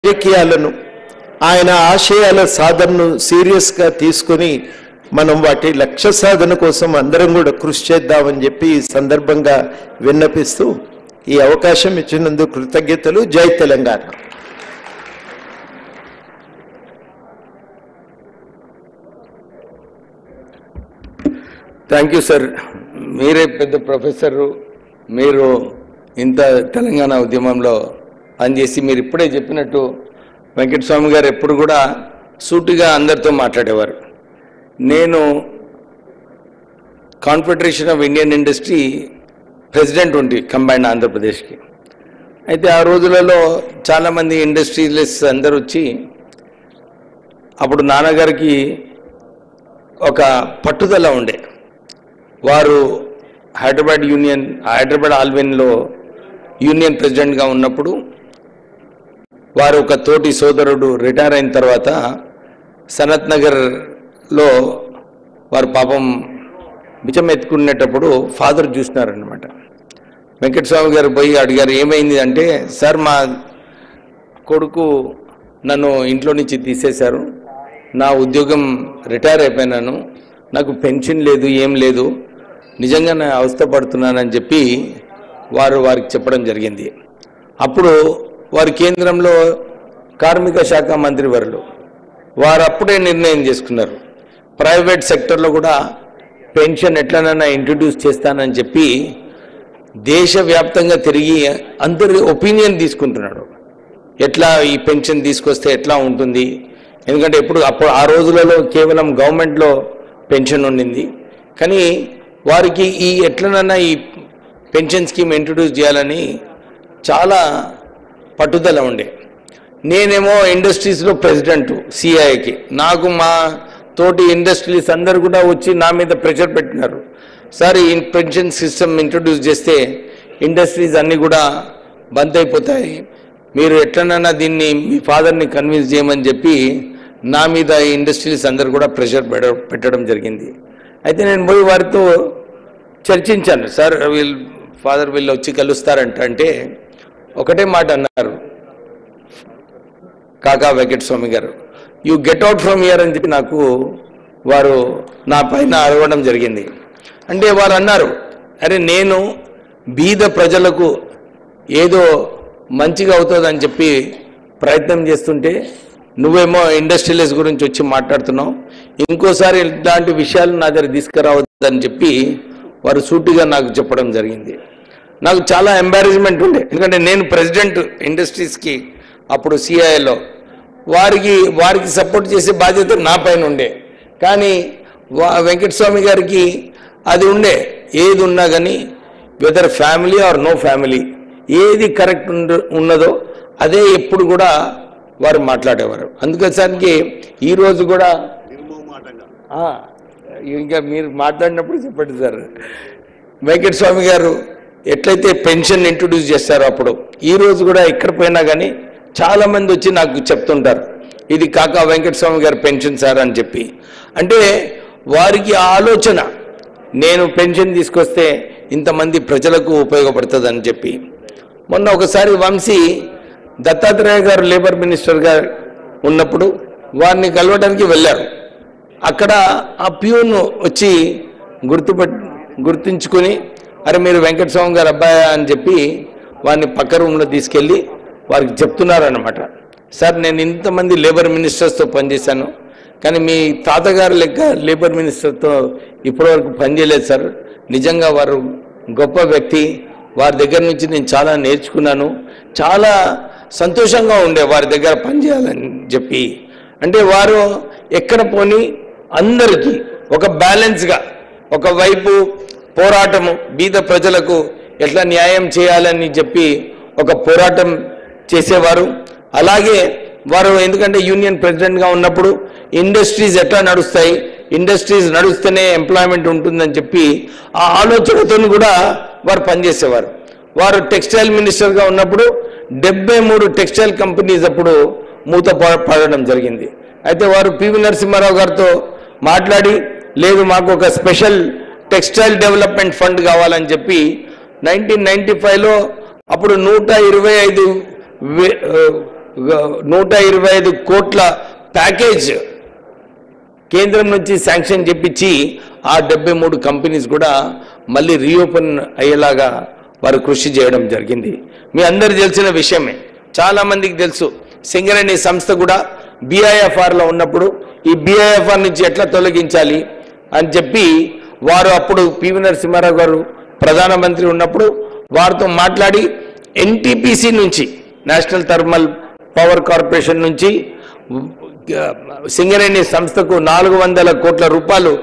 రాజకీయాలను ఆయన ఆశయాల సాధనను సీరియస్గా తీసుకొని మనం వాటి లక్ష్య సాధన కోసం అందరం కూడా కృషి చేద్దామని చెప్పి ఈ సందర్భంగా విన్నపిస్తూ ఈ అవకాశం ఇచ్చినందుకు కృతజ్ఞతలు జై తెలంగాణ థ్యాంక్ యూ సార్ మీరే పెద్ద ప్రొఫెసరు మీరు ఇంత తెలంగాణ ఉద్యమంలో పనిచేసి మీరు ఇప్పుడే చెప్పినట్టు వెంకటస్వామి గారు ఎప్పుడు కూడా సూటిగా అందరితో మాట్లాడేవారు నేను confederation of Indian industry president ఉండి కంబైన్డ్ ఆంధ్రప్రదేశ్కి అయితే ఆ రోజులలో చాలామంది ఇండస్ట్రియలిస్ట్ అందరూ వచ్చి అప్పుడు నాన్నగారికి ఒక పట్టుదల ఉండే వారు హైదరాబాద్ యూనియన్ హైదరాబాద్ ఆల్విన్లో యూనియన్ ప్రెసిడెంట్గా ఉన్నప్పుడు వారు ఒక తోటి సోదరుడు రిటైర్ అయిన తర్వాత సనత్ నగర్లో వారు పాపం బిచ్చం ఎత్తుకునేటప్పుడు ఫాదర్ చూసినారనమాట వెంకటస్వామి గారు పోయి అడిగారు ఏమైంది అంటే సార్ మా కొడుకు నన్ను ఇంట్లో నుంచి తీసేశారు నా ఉద్యోగం రిటైర్ అయిపోయినాను నాకు పెన్షన్ లేదు ఏం లేదు నిజంగా నేను అవస్థపడుతున్నానని చెప్పి వారు వారికి చెప్పడం జరిగింది అప్పుడు వారి కేంద్రంలో కార్మిక శాఖ మంత్రి వారు వారు అప్పుడే నిర్ణయం చేసుకున్నారు ప్రైవేట్ సెక్టర్లో కూడా పెన్షన్ ఎట్లనైనా ఇంట్రడ్యూస్ చేస్తానని చెప్పి దేశవ్యాప్తంగా తిరిగి అందరి ఒపీనియన్ తీసుకుంటున్నాడు ఎట్లా ఈ పెన్షన్ తీసుకొస్తే ఎట్లా ఉంటుంది ఎందుకంటే ఎప్పుడు అప్పుడు ఆ రోజులలో కేవలం గవర్నమెంట్లో పెన్షన్ ఉండింది కానీ వారికి ఈ ఎట్లనన్నా ఈ పెన్షన్ స్కీమ్ ఇంట్రడ్యూస్ చేయాలని చాలా పట్టుదల ఉండే నేనేమో ఇండస్ట్రీస్లో ప్రెసిడెంట్ సిఐకి నాకు మా తోటి ఇండస్ట్రీస్ అందరు కూడా వచ్చి నా మీద ప్రెషర్ పెట్టినారు సార్ ఈ పెన్షన్ సిస్టమ్ ఇంట్రడ్యూస్ చేస్తే ఇండస్ట్రీస్ అన్నీ కూడా బంద్ అయిపోతాయి మీరు ఎట్లనైనా దీన్ని మీ ఫాదర్ని కన్విన్స్ చేయమని చెప్పి నా మీద ఈ ఇండస్ట్రీస్ అందరు కూడా ప్రెషర్ పెట్ట పెట్టడం జరిగింది అయితే నేను పోయి వారితో చర్చించాను సార్ వీళ్ళు ఫాదర్ వీళ్ళు వచ్చి కలుస్తారంట అంటే ఒకటే మాట అన్నారు కాకా వెంకటస్వామి గారు you get out from here అని చెప్పి నాకు వారు నా పైన అరవడం జరిగింది అంటే వారు అన్నారు అరే నేను బీద ప్రజలకు ఏదో మంచిగా అవుతుందని చెప్పి ప్రయత్నం చేస్తుంటే నువ్వేమో ఇండస్ట్రియలిస్ట్ గురించి వచ్చి మాట్లాడుతున్నావు ఇంకోసారి ఇలాంటి విషయాలు నా దగ్గర తీసుకురావద్దని చెప్పి వారు సూటిగా నాకు చెప్పడం జరిగింది నాకు చాలా ఎంబారస్మెంట్ ఉండే ఎందుకంటే నేను ప్రెసిడెంట్ ఇండస్ట్రీస్కి అప్పుడు సిఐలో వారికి వారికి సపోర్ట్ చేసే బాధ్యత నా పైన ఉండే కానీ వా వెంకటస్వామి గారికి అది ఉండే ఏది ఉన్నా కానీ whether family or no family ఏది కరెక్ట్ ఉండ- ఉన్నదో అదే ఎప్పుడు కూడా వారు మాట్లాడేవారు అందుకోసానికి ఈరోజు కూడా ఆ, ఇంకా మీరు మాట్లాడినప్పుడు చెప్పండి సార్ వెంకటస్వామి గారు ఎట్లయితే పెన్షన్ ఇంట్రొడ్యూస్ చేస్తారో అప్పుడు ఈ రోజు కూడా ఎక్కడ పోయినా కానీ చాలా మంది వచ్చి నాకు చెప్తుంటారు ఇది కాక వెంకటస్వామి గారి పెన్షన్ సార్ అని చెప్పి అంటే వారికి ఆ ఆలోచన నేను పెన్షన్ తీసుకొస్తే ఇంతమంది ప్రజలకు ఉపయోగపడుతుంది అని చెప్పి మొన్న ఒకసారి వంశీ దత్తాత్రేయ గారు లేబర్ మినిస్టర్గా ఉన్నప్పుడు వారిని కలవడానికి వెళ్ళారు అక్కడ ఆ ప్యూన్ వచ్చి గుర్తుపట్ గుర్తుంచుకొని అరే మీరు వెంకటస్వామి గారు అబ్బాయా అని చెప్పి వారిని పక్క రూమ్లో తీసుకెళ్ళి వారికి చెప్తున్నారన్నమాట సార్ నేను ఇంతమంది లేబర్ మినిస్టర్స్తో పనిచేశాను కానీ మీ తాతగారు లెక్క లేబర్ మినిస్టర్తో ఇప్పటివరకు పనిచేయలేదు సార్ నిజంగా వారు గొప్ప వ్యక్తి వారి దగ్గర నుంచి నేను చాలా నేర్చుకున్నాను చాలా సంతోషంగా ఉండే వారి దగ్గర పనిచేయాలని చెప్పి అంటే వారు ఎక్కడ పోని అందరికీ ఒక బ్యాలెన్స్గా ఒకవైపు పోరాటము బీద ప్రజలకు ఎట్లా న్యాయం చేయాలని చెప్పి ఒక పోరాటం చేసేవారు అలాగే వారు ఎందుకంటే యూనియన్ ప్రెసిడెంట్గా ఉన్నప్పుడు ఇండస్ట్రీస్ ఎట్లా నడుస్తాయి ఇండస్ట్రీస్ నడుస్తేనే ఎంప్లాయ్మెంట్ ఉంటుందని చెప్పి ఆ ఆలోచనతో కూడా వారు పనిచేసేవారు వారు టెక్స్టైల్ మినిస్టర్గా ఉన్నప్పుడు డెబ్బై మూడు టెక్స్టైల్ కంపెనీస్ అప్పుడు మూత ప- పడడం జరిగింది అయితే వారు పివి నరసింహారావు గారితో మాట్లాడి లేదు మాకు ఒక స్పెషల్ టెక్స్టైల్ డెవలప్మెంట్ ఫండ్ కావాలని చెప్పి నైన్టీన్ నైన్టీ ఫైవ్లో అప్పుడు నూట ఇరవై ఐదు వే- ఆ, నూట ఇరవై ఐదు కోట్ల ప్యాకేజ్ కేంద్రం నుంచి శాంక్షన్ చెప్పించి ఆ డెబ్బై మూడు కంపెనీస్ కూడా మళ్ళీ రీఓపెన్ అయ్యేలాగా వారు కృషి చేయడం జరిగింది మీ అందరు తెలిసిన విషయమే చాలా మందికి తెలుసు సింగరేణి సంస్థ కూడా BIFR లో ఉన్నప్పుడు ఈ బిఐఎఫ్ఆర్ నుంచి ఎట్లా తొలగించాలి అని చెప్పి వారు అప్పుడు పివి నరసింహారావు గారు ప్రధానమంత్రి ఉన్నప్పుడు వారితో మాట్లాడి ఎన్టీపీసీ నుంచి నేషనల్ థర్మల్ పవర్ కార్పొరేషన్ నుంచి సింగరేణి సంస్థకు నాలుగు వందల కోట్ల రూపాయలు